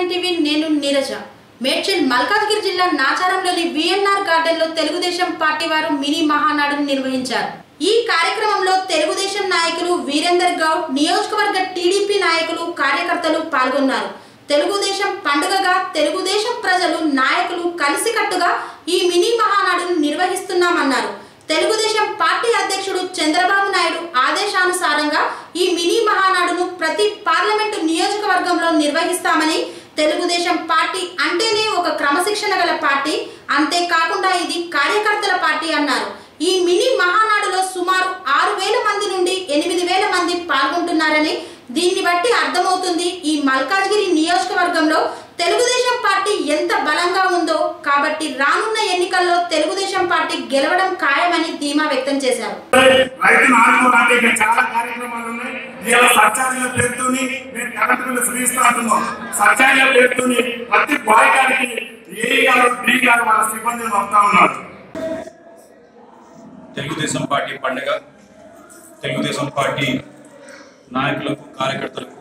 nine TV నేను నీరజ మేడ్చల్ మల్కాజ్గిరి జిల్లా నాచారంలోని VNR garden లో తెలుగుదేశం పార్టీ వారు మినీ మహానాడును నిర్వహించారు ఈ కార్యక్రమంలో తెలుగుదేశం నాయకులు వీరేందర్ గౌడ్ నియోజకవర్గ టీడీపీ నాయకులు కార్యకర్తలు పాల్గొన్నారు తెలుగుదేశం పండుగగా తెలుగుదేశం ప్రజలు నాయకులు కలిసికట్టుగా ఈ మినీ మహానాడును నిర్వహిస్తున్నామన్నారు తెలుగుదేశం పార్టీ అధ్యక్షుడు చంద్రబాబు నాయుడు ఆదేశానుసారంగా ఈ మినీ మహానాడును ప్రతి పార్లమెంటు నియోజకవర్గంలో నిర్వహిస్తామని తెలుగుదేశం పార్టీ అంటేనే ఒక క్రమశిక్షణ గల పార్టీ అంతేకాకుండా ఇది కార్యకర్తల పార్టీ అన్నారు ఈ మినీ మహానాడులో సుమారు ఆరు వేల మంది నుండి ఎనిమిది వేల మంది పాల్గొంటున్నారని దీన్ని బట్టి అర్థమవుతుంది ఈ మల్కాజ్గిరి నియోజకవర్గంలో తెలుగుదేశం పార్టీ ఎంత బలంగా ఉందో కాబట్టి రానున్న ఎన్నికల్లో తెలుగుదేశం పార్టీ గెలవడం ఖాయమని ధీమా వ్యక్తం చేశారు రైతును ఆదుకోవడానికి ఇంకా చాలా కార్యక్రమాలు ఉన్నాయి ఇలా సత్యాల పేరుతోని నేను కరెంట్ బిల్లు ఫ్రీ ఇస్తా అంటున్నాం సత్యాల పేరుతోని ప్రతి బాయ్ గారికి ఏ గారు డి గారు వాళ్ళ సిబ్బందిని పంపుతా ఉన్నారు తెలుగుదేశం పార్టీ పండుగ తెలుగుదేశం పార్టీ నాయకులకు కార్యకర్తలకు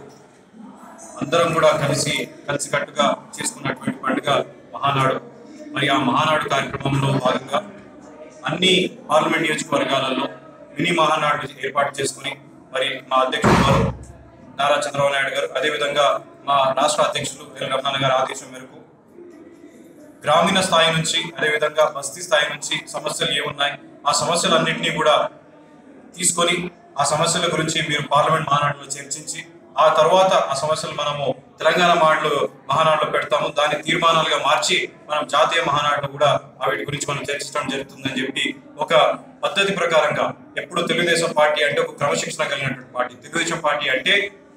అందరం కూడా కలిసి కలిసికట్టుగా చేసుకున్నటువంటి పండుగ మహానాడు మరి ఆ మహానాడు కార్యక్రమంలో భాగంగా అన్ని పార్లమెంట్ నియోజకవర్గాలలో మినీ మహానాడు ఏర్పాటు చేసుకుని మరి మా అధ్యక్షుడు గారు నారా చంద్రబాబు నాయుడు గారు అదేవిధంగా మా రాష్ట్ర అధ్యక్షులు ఎల్ రమణాన్న గారి ఆదేశం మేరకు గ్రామీణ స్థాయి నుంచి అదేవిధంగా బస్తీ స్థాయి నుంచి సమస్యలు ఏమున్నాయి ఆ సమస్యలన్నింటినీ కూడా తీసుకొని ఆ సమస్యల గురించి మీరు పార్లమెంట్ మహానాడులో చర్చించి ఆ తర్వాత ఆ సమస్యలు మనము తెలంగాణ మహానాడు మహానాడులో పెడతాము దాన్ని తీర్మానాలుగా మార్చి మనం జాతీయ మహానాడులో కూడా వాటి గురించి మనం చర్చించడం జరుగుతుందని చెప్పి ఒక పద్ధతి ప్రకారంగా ఎప్పుడు తెలుగుదేశం పార్టీ అంటే ఒక క్రమశిక్షణ కలిగినటువంటి పార్టీ తెలుగుదేశం పార్టీ అంటే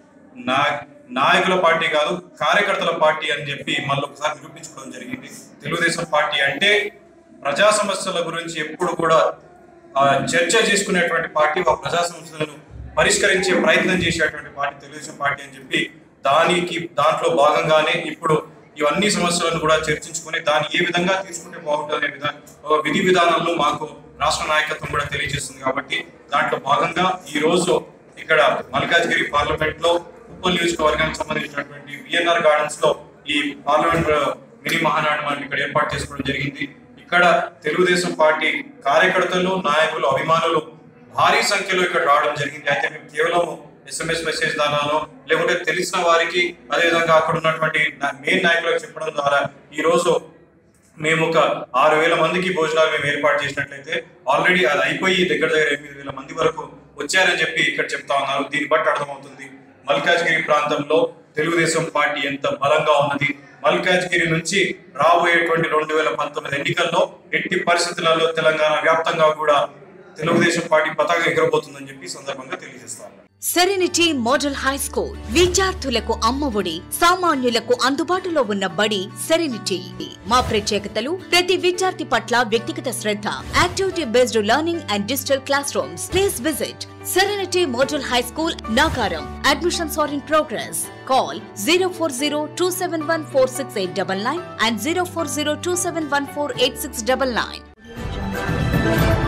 నా నాయకుల పార్టీ కాదు కార్యకర్తల పార్టీ అని చెప్పి మళ్ళీ ఒకసారి నిరూపించుకోవడం జరిగింది తెలుగుదేశం పార్టీ అంటే ప్రజా సమస్యల గురించి ఎప్పుడు కూడా ఆ, చర్చ చేసుకునేటువంటి పార్టీ ఆ ప్రజా సమస్యలను పరిష్కరించే ప్రయత్నం చేసేటువంటి పార్టీ తెలుగుదేశం పార్టీ అని చెప్పి దానికి దాంట్లో భాగంగానే ఇప్పుడు ఇవన్నీ సమస్యలను కూడా చర్చించుకుని దాన్ని ఏ విధంగా తీసుకుంటే బాగుంటుంది అనే విధా ఒక విధి విధానాలను మాకు రాష్ట్ర నాయకత్వం కూడా తెలియజేస్తుంది కాబట్టి దాంట్లో భాగంగా ఈ రోజు ఇక్కడ మల్కాజ్గిరి పార్లమెంట్ లో ఉప్పల్ నియోజకవర్గానికి సంబంధించినటువంటి విఎన్ఆర్ గార్డెన్స్ లో ఈ పార్లమెంట్ మినీ మహానాడు మనం ఇక్కడ ఏర్పాటు చేసుకోవడం జరిగింది ఇక్కడ తెలుగుదేశం పార్టీ కార్యకర్తలు నాయకులు అభిమానులు భారీ సంఖ్యలో ఇక్కడ రావడం జరిగింది అయితే మేము కేవలం ఎస్ఎంఎస్ మెసేజ్ ద్వారానో లేకుంటే తెలిసిన వారికి అదేవిధంగా అక్కడ ఉన్నటువంటి మెయిన్ నాయకులకు చెప్పడం ద్వారా ఈ రోజు మేము ఒక ఆరు వేల మందికి భోజనాలు మేము ఏర్పాటు చేసినట్లయితే ఆల్రెడీ అది అయిపోయి దగ్గర దగ్గర ఎనిమిది వేల మంది వరకు వచ్చారని చెప్పి ఇక్కడ చెప్తా ఉన్నారు దీన్ని బట్టి అర్థమవుతుంది మల్కాజ్గిరి ప్రాంతంలో తెలుగుదేశం పార్టీ ఎంత బలంగా ఉన్నది మల్కాజ్గిరి నుంచి రాబోయేటువంటి రెండు వేల పంతొమ్మిది ఎన్నికల్లో ఎట్టి పరిస్థితులలో తెలంగాణ వ్యాప్తంగా కూడా తెలుగుదేశం పార్టీ పతాక ఎగరబోతుందని చెప్పి ఈ సందర్భంగా తెలియజేస్తాను సెరెనిటీ మోడల్ హై స్కూల్ విద్యార్థులకు అమ్మఒడి సామాన్యులకు అందుబాటులో ఉన్న బడి సెరెనిటీ మా ప్రత్యేకతలు ప్రతి విద్యార్థి పట్ల వ్యక్తిగత శ్రద్ధ activity based learning and digital classrooms please visit Serenity model high school Nacharam admissions are in progress call zero four zero two seven one four six eight double nine and zero four zero two seven one four eight six double nine